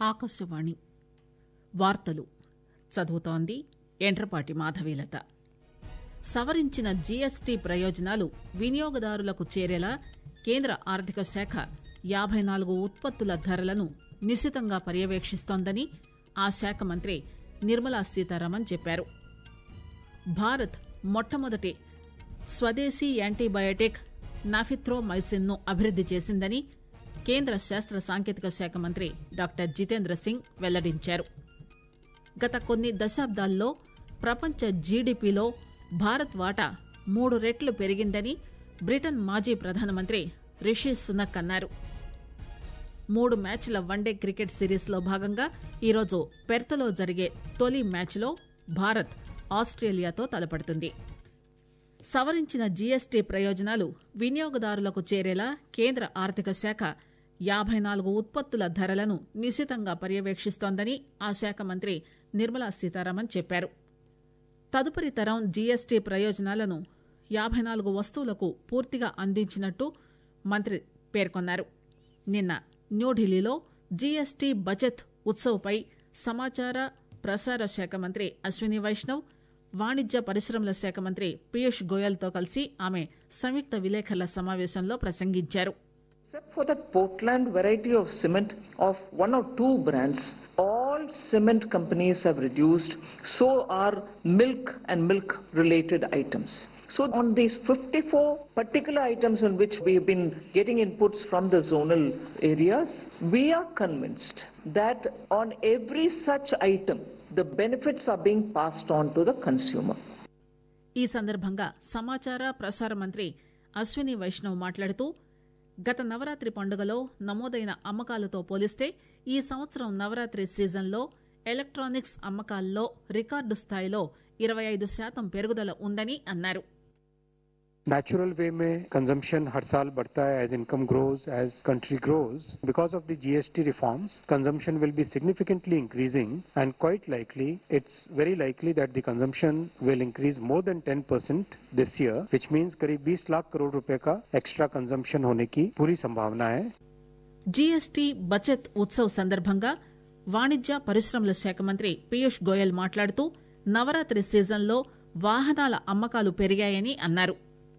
ఆకాశవాణి వార్తలు చదువుతోంది ఎండ్రపాటి మాధవీలత సవరించిన జీఎస్టీ ప్రయోజనాలు వినియోగదారులకు చేరేలా కేంద్ర ఆర్థిక శాఖ యాబై నాలుగు ఉత్పత్తుల ధరలను నిశితంగా పర్యవేక్షిస్తోందని ఆ శాఖ మంత్రి నిర్మలా సీతారామన్ చెప్పారు భారత్ మొట్టమొదటి స్వదేశీ యాంటీబయాటిక్ నాఫిథ్రోమైసిన్ ను అభివృద్ది చేసిందని కేంద్ర శాస్త్ర సాంకేతిక శాఖ మంత్రి డాక్టర్ జితేంద్ర సింగ్ వెల్లడించారు గత కొన్ని దశాబ్దాల్లో ప్రపంచ జీడీపీలో భారత్ వాటా మూడు రెట్లు పెరిగిందని బ్రిటన్ మాజీ ప్రధానమంత్రి రిషి సునక్ అన్నారు మూడు మ్యాచ్ల వన్డే క్రికెట్ సిరీస్లో భాగంగా ఈరోజు పెర్త్లో జరిగే తొలి మ్యాచ్లో భారత్ ఆస్ట్రేలియాతో తలపడుతుంది సవరించిన జీఎస్టీ ప్రయోజనాలు వినియోగదారులకు చేరేలా కేంద్ర ఆర్థిక శాఖ యాబై నాలుగు ఉత్పత్తుల ధరలను నిశితంగా పర్యవేక్షిస్తోందని ఆ శాఖ మంత్రి నిర్మలా సీతారామన్ చెప్పారు తదుపరి తరం జీఎస్టీ ప్రయోజనాలను యాబై నాలుగు వస్తువులకు పూర్తిగా అందించినట్టు మంత్రి పేర్కొన్నారు నిన్న న్యూఢిల్లీలో జీఎస్టీ బచత్ ఉత్సవ్పై సమాచార ప్రసార శాఖ మంత్రి అశ్విని వైష్ణవ్ వాణిజ్య పరిశ్రమల శాఖ మంత్రి పీయూష్ గోయల్తో కలిసి ఆమె సంయుక్త విలేకరుల సమావేశంలో ప్రసంగించారు Except for that Portland variety of cement of one or two brands, all cement companies have reduced. So are milk and milk related items. So on these 54 particular items on which we have been getting inputs from the zonal areas, we are convinced that on every such item, the benefits are being passed on to the consumer. ఈ సందర్భంగా సమాచార ప్రసార మంత్రి అశ్విని వైష్ణవ్ మాట్లాడుతూ గత నవరాత్రి పండుగలో నమోదైన అమ్మకాలతో పోలిస్తే ఈ సంవత్సరం నవరాత్రి సీజన్లో ఎలక్ట్రానిక్స్ అమ్మకాల్లో రికార్డు స్థాయిలో ఇరవై ఐదు శాతం పెరుగుదల ఉందని అన్నారు नेचुरल वे में कंजम्पशन हर साल बढ़ता है as income grows as country grows because of the GST reforms consumption will be significantly increasing and quite likely it's very likely that the consumption will increase more than 10 percent this year which means करीब 20 लाख करोड़ रुपए का extra consumption होने की पूरी संभावना है GST Bachat Utsav సందర్భంగా వాణిజ్య పరిశ్రమల శాఖ మంత్రి పీయూష్ గోయల్ మాట్లాడుతూ నవరాత్రి సీజన్లో వాహనాల అమ్మకాలు పెరిగాయని అన్నారు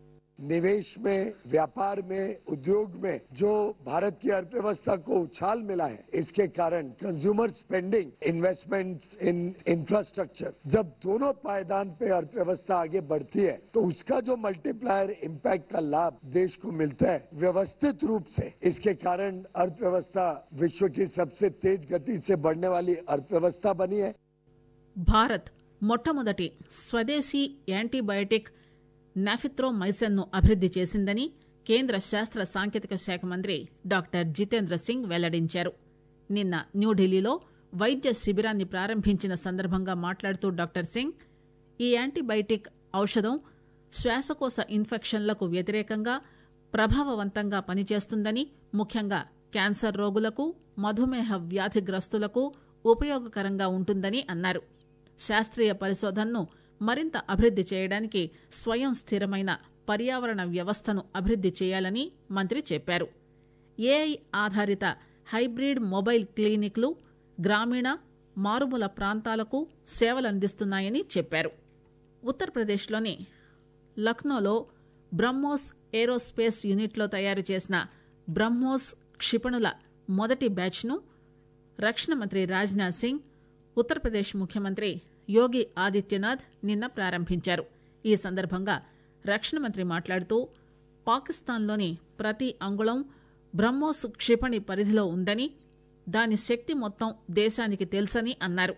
निवेश में व्यापार में उद्योग में जो भारत की अर्थव्यवस्था को उछाल मिला है इसके कारण consumer spending investments in infrastructure जब दोनों पायदान पे अर्थव्यवस्था आगे बढ़ती है तो उसका जो मल्टीप्लायर इम्पैक्ट का लाभ देश को मिलता है व्यवस्थित रूप से इसके कारण अर्थव्यवस्था विश्व की सबसे तेज गति से बढ़ने वाली अर्थव्यवस्था बनी है భారత్ మొట్టమొదటి స్వదేశీ యాంటీబయాటిక్ నాఫిథ్రోమైసిన్ ను అభివృద్ది చేసిందని కేంద్ర శాస్త్ర సాంకేతిక శాఖ మంత్రి డాక్టర్ జితేంద్ర సింగ్ వెల్లడించారు నిన్న న్యూఢిల్లీలో వైద్య శిబిరాన్ని ప్రారంభించిన సందర్భంగా మాట్లాడుతూ డాక్టర్ సింగ్ ఈ యాంటీబయాటిక్ ఔషధం శ్వాసకోశ ఇన్ఫెక్షన్లకు వ్యతిరేకంగా ప్రభావవంతంగా పనిచేస్తుందని ముఖ్యంగా క్యాన్సర్ రోగులకు మధుమేహ వ్యాధిగ్రస్తులకు ఉపయోగకరంగా ఉంటుందని అన్నారు శాస్త్రీయ పరిశోధనను మరింత అభివృద్ది చేయడానికి స్వయం స్థిరమైన పర్యావరణ వ్యవస్థను అభివృద్ది చేయాలని మంత్రి చెప్పారు ఏఐ ఆధారిత హైబ్రిడ్ మొబైల్ క్లినిక్లు గ్రామీణ మారుమూల ప్రాంతాలకు సేవలందిస్తున్నాయని చెప్పారు ఉత్తరప్రదేశ్లోని లక్నోలో బ్రహ్మోస్ ఏరోస్పేస్ యూనిట్లో తయారు చేసిన బ్రహ్మోస్ క్షిపణుల మొదటి బ్యాచ్ను రక్షణ మంత్రి రాజ్నాథ్ సింగ్ ఉత్తరప్రదేశ్ ముఖ్యమంత్రి యోగి ఆదిత్యనాథ్ నిన్న ప్రారంభించారు ఈ సందర్భంగా రక్షణ మంత్రి మాట్లాడుతూ పాకిస్తాన్లోని ప్రతి అంగుళం బ్రహ్మోస్ క్షిపణి పరిధిలో ఉందని దాని శక్తి మొత్తం దేశానికి తెలుసని అన్నారు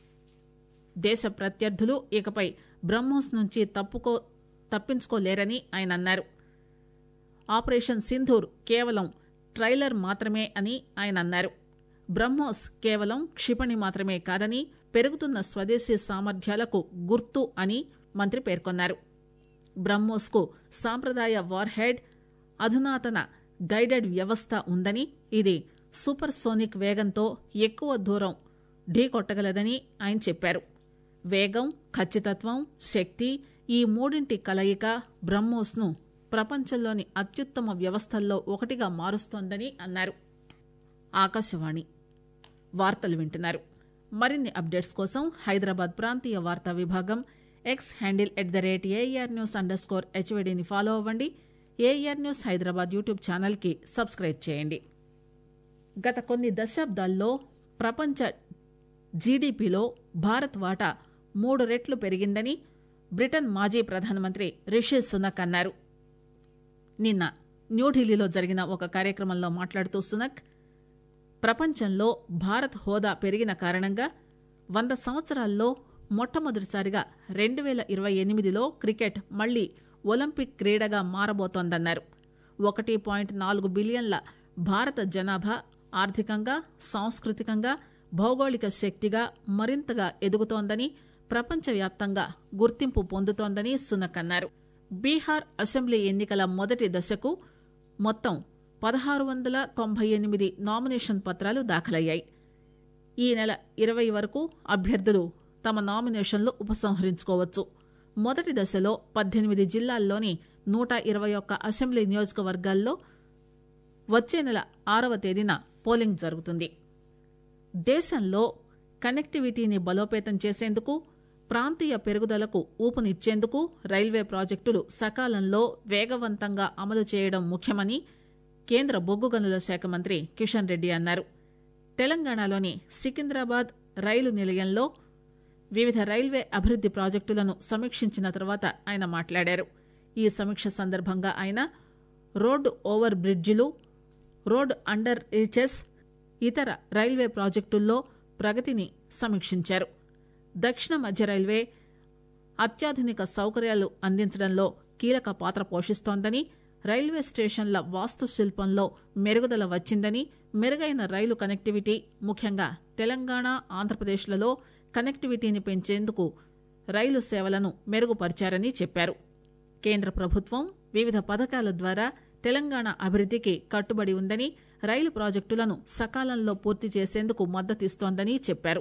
దేశ ప్రత్యర్థులు ఇకపై బ్రహ్మోస్ నుంచి తప్పుకో తప్పించుకోలేరని ఆయన అన్నారు ఆపరేషన్ సింధూర్ కేవలం ట్రైలర్ మాత్రమే అని ఆయన అన్నారు బ్రహ్మోస్ కేవలం క్షిపణి మాత్రమే కాదని పెరుగుతున్న స్వదేశీ సామర్థ్యాలకు గుర్తు అని మంత్రి పేర్కొన్నారు బ్రహ్మోస్కు సాంప్రదాయ వార్ హెడ్ అధునాతన గైడెడ్ వ్యవస్థ ఉందని ఇది సూపర్ సోనిక్ వేగంతో ఎక్కువ దూరం ఢీకొట్టగలదని ఆయన చెప్పారు వేగం ఖచ్చితత్వం శక్తి ఈ మూడింటి కలయిక బ్రహ్మోస్ను ప్రపంచంలోని అత్యుత్తమ వ్యవస్థల్లో ఒకటిగా మారుస్తోందని అన్నారు ఆకాశవాణి వార్తలు వింటున్నారు మరిన్ని అప్డేట్స్ కోసం హైదరాబాద్ ప్రాంతీయ వార్తా విభాగం X handle at the rate A R news underscore స్కోర్ హెచ్వీడీని ఫాలో అవ్వండి ఏఆర్ న్యూస్ హైదరాబాద్ యూట్యూబ్ ఛానల్కి సబ్స్క్రైబ్ చేయండి గత కొన్ని దశాబ్దాల్లో ప్రపంచ జీడీపీలో భారత్ వాటా మూడు రెట్లు పెరిగిందని బ్రిటన్ మాజీ ప్రధానమంత్రి రిషి సునక్ అన్నారు నిన్న న్యూఢిల్లీలో జరిగిన ఒక కార్యక్రమంలో మాట్లాడుతూ సునక్ ప్రపంచంలో భారత్ హోదా పెరిగిన కారణంగా వంద సంవత్సరాల్లో మొట్టమొదటిసారిగా రెండు వేల ఇరవై ఎనిమిదిలో క్రికెట్ మళ్లీ ఒలింపిక్ క్రీడగా మారబోతోందన్నారు ఒకటి పాయింట్ నాలుగు బిలియన్ల భారత జనాభా ఆర్థికంగా సాంస్కృతికంగా భౌగోళిక శక్తిగా మరింతగా ఎదుగుతోందని ప్రపంచవ్యాప్తంగా గుర్తింపు పొందుతోందని సునక్ అన్నారు బీహార్ అసెంబ్లీ ఎన్నికల మొదటి దశకు మొత్తం పదహారు వందల తొంభై ఎనిమిది నామినేషన్ పత్రాలు దాఖలయ్యాయి ఈ నెల ఇరవై వరకు అభ్యర్థులు తమ నామినేషన్లు ఉపసంహరించుకోవచ్చు మొదటి దశలో పద్దెనిమిది జిల్లాల్లోని నూట ఇరవై ఒక్క అసెంబ్లీ నియోజకవర్గాల్లో వచ్చే నెల ఆరవ తేదీన పోలింగ్ జరుగుతుంది దేశంలో కనెక్టివిటీని బలోపేతం చేసేందుకు ప్రాంతీయ పెరుగుదలకు ఊపునిచ్చేందుకు రైల్వే ప్రాజెక్టులు సకాలంలో వేగవంతంగా అమలు చేయడం ముఖ్యమని కేంద్ర బొగ్గు గనుల శాఖ మంత్రి కిషన్ రెడ్డి అన్నారు తెలంగాణలోని సికింద్రాబాద్ రైలు నిలయంలో వివిధ రైల్వే అభివృద్ది ప్రాజెక్టులను సమీక్షించిన తర్వాత ఆయన మాట్లాడారు ఈ సమీక్ష సందర్భంగా ఆయన రోడ్డు ఓవర్ బ్రిడ్జిలు రోడ్ అండర్ రీచెస్ ఇతర రైల్వే ప్రాజెక్టుల్లో ప్రగతిని సమీక్షించారు దక్షిణ మధ్య రైల్వే అత్యాధునిక సౌకర్యాలు అందించడంలో కీలక పాత్ర పోషిస్తోందని రైల్వే స్టేషన్ల వాస్తు శిల్పంలో మెరుగుదల వచ్చిందని మెరుగైన రైలు కనెక్టివిటీ ముఖ్యంగా తెలంగాణ ఆంధ్రప్రదేశ్లలో కనెక్టివిటీని పెంచేందుకు రైలు సేవలను మెరుగుపరిచారని చెప్పారు కేంద్ర ప్రభుత్వం వివిధ పథకాల ద్వారా తెలంగాణ అభివృద్దికి కట్టుబడి ఉందని రైలు ప్రాజెక్టులను సకాలంలో పూర్తి చేసేందుకు మద్దతిస్తోందని చెప్పారు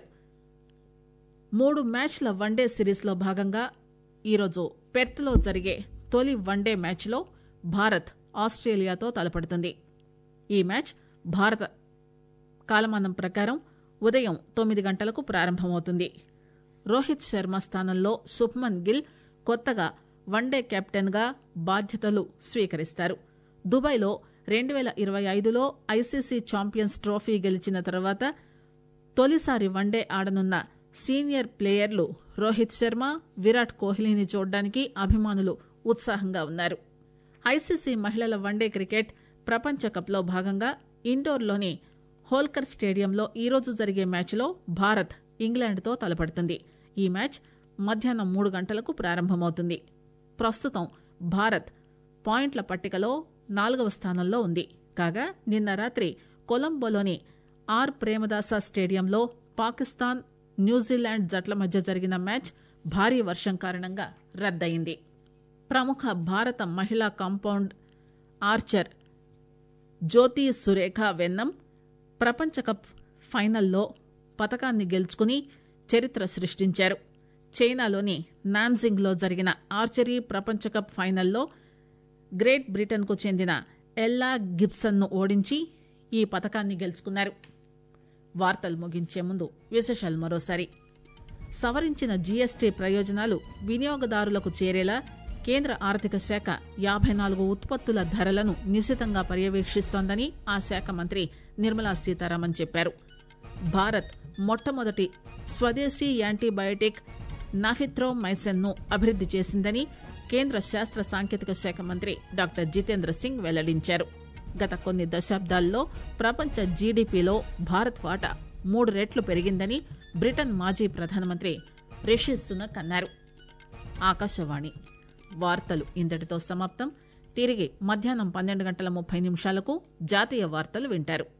మూడు మ్యాచ్ల వన్డే సిరీస్లో భాగంగా ఈరోజు పెర్త్లో జరిగే తొలి వన్డే మ్యాచ్లో భారత్ ఆస్ట్రేలియాతో తలపడుతుంది ఈ మ్యాచ్ భారత కాలమానం ప్రకారం ఉదయం తొమ్మిది గంటలకు ప్రారంభమవుతుంది రోహిత్ శర్మ స్థానంలో శుభ్మన్ గిల్ కొత్తగా వన్డే కెప్టెన్గా బాధ్యతలు స్వీకరిస్తారు దుబాయ్లో రెండు వేల ఇరవై ఐదులో ఐసీసీ ఛాంపియన్స్ ట్రోఫీ గెలిచిన తర్వాత తొలిసారి వన్డే ఆడనున్న సీనియర్ ప్లేయర్లు రోహిత్ శర్మ విరాట్ కోహ్లీని చూడడానికి అభిమానులు ఉత్సాహంగా ఉన్నారు ఐసీసీ మహిళల వన్డే క్రికెట్ ప్రపంచ కప్లో భాగంగా ఇండోర్లోని హోల్కర్ స్టేడియంలో ఈరోజు జరిగే మ్యాచ్లో భారత్ ఇంగ్లాండ్తో తలపడుతుంది ఈ మ్యాచ్ మధ్యాహ్నం మూడు గంటలకు ప్రారంభమవుతుంది ప్రస్తుతం భారత్ పాయింట్ల పట్టికలో నాలుగవ స్థానంలో ఉంది కాగా నిన్న రాత్రి కొలంబోలోని ఆర్ ప్రేమదాస స్టేడియంలో పాకిస్తాన్ న్యూజిలాండ్ జట్ల మధ్య జరిగిన మ్యాచ్ భారీ వర్షం కారణంగా రద్దయింది ప్రముఖ భారత మహిళా కాంపౌండ్ ఆర్చర్ జ్యోతి సురేఖ వెన్నం ప్రపంచ కప్ ఫైనల్లో పతకాన్ని గెలుచుకుని చరిత్ర సృష్టించారు చైనాలోని నాన్జింగ్లో జరిగిన ఆర్చరీ ప్రపంచ కప్ ఫైనల్లో గ్రేట్ బ్రిటన్కు చెందిన ఎల్లా గిబ్సన్ను ఓడించి ఈ పతకాన్ని గెలుచుకున్నారు వార్తలు ముగించే ముందు విశేషాలు మరోసారి సవరించిన జీఎస్టీ ప్రయోజనాలు వినియోగదారులకు చేరేలా కేంద్ర ఆర్థిక శాఖ యాభై నాలుగు ఉత్పత్తుల ధరలను నిశితంగా పర్యవేక్షిస్తోందని ఆ శాఖ మంత్రి నిర్మలా సీతారామన్ చెప్పారు భారత్ మొట్టమొదటి స్వదేశీ యాంటీబయోటిక్ నాఫిథ్రోమైసిన్ ను అభివృద్ది చేసిందని కేంద్ర శాస్త్ర సాంకేతిక శాఖ మంత్రి డాక్టర్ జితేంద్ర సింగ్ వెల్లడించారు గత కొన్ని దశాబ్దాల్లో ప్రపంచ జీడీపీలో భారత్ వాటా మూడు రెట్లు పెరిగిందని బ్రిటన్ మాజీ ప్రధానమంత్రి రిషి సునక్ అన్నారు ఆకాశవాణి వార్తలు ఇంతటితో సమాప్తం తిరిగి మధ్యాహ్నం పన్నెండు గంటల ముప్పై నిమిషాలకు జాతీయ వార్తలు వింటారు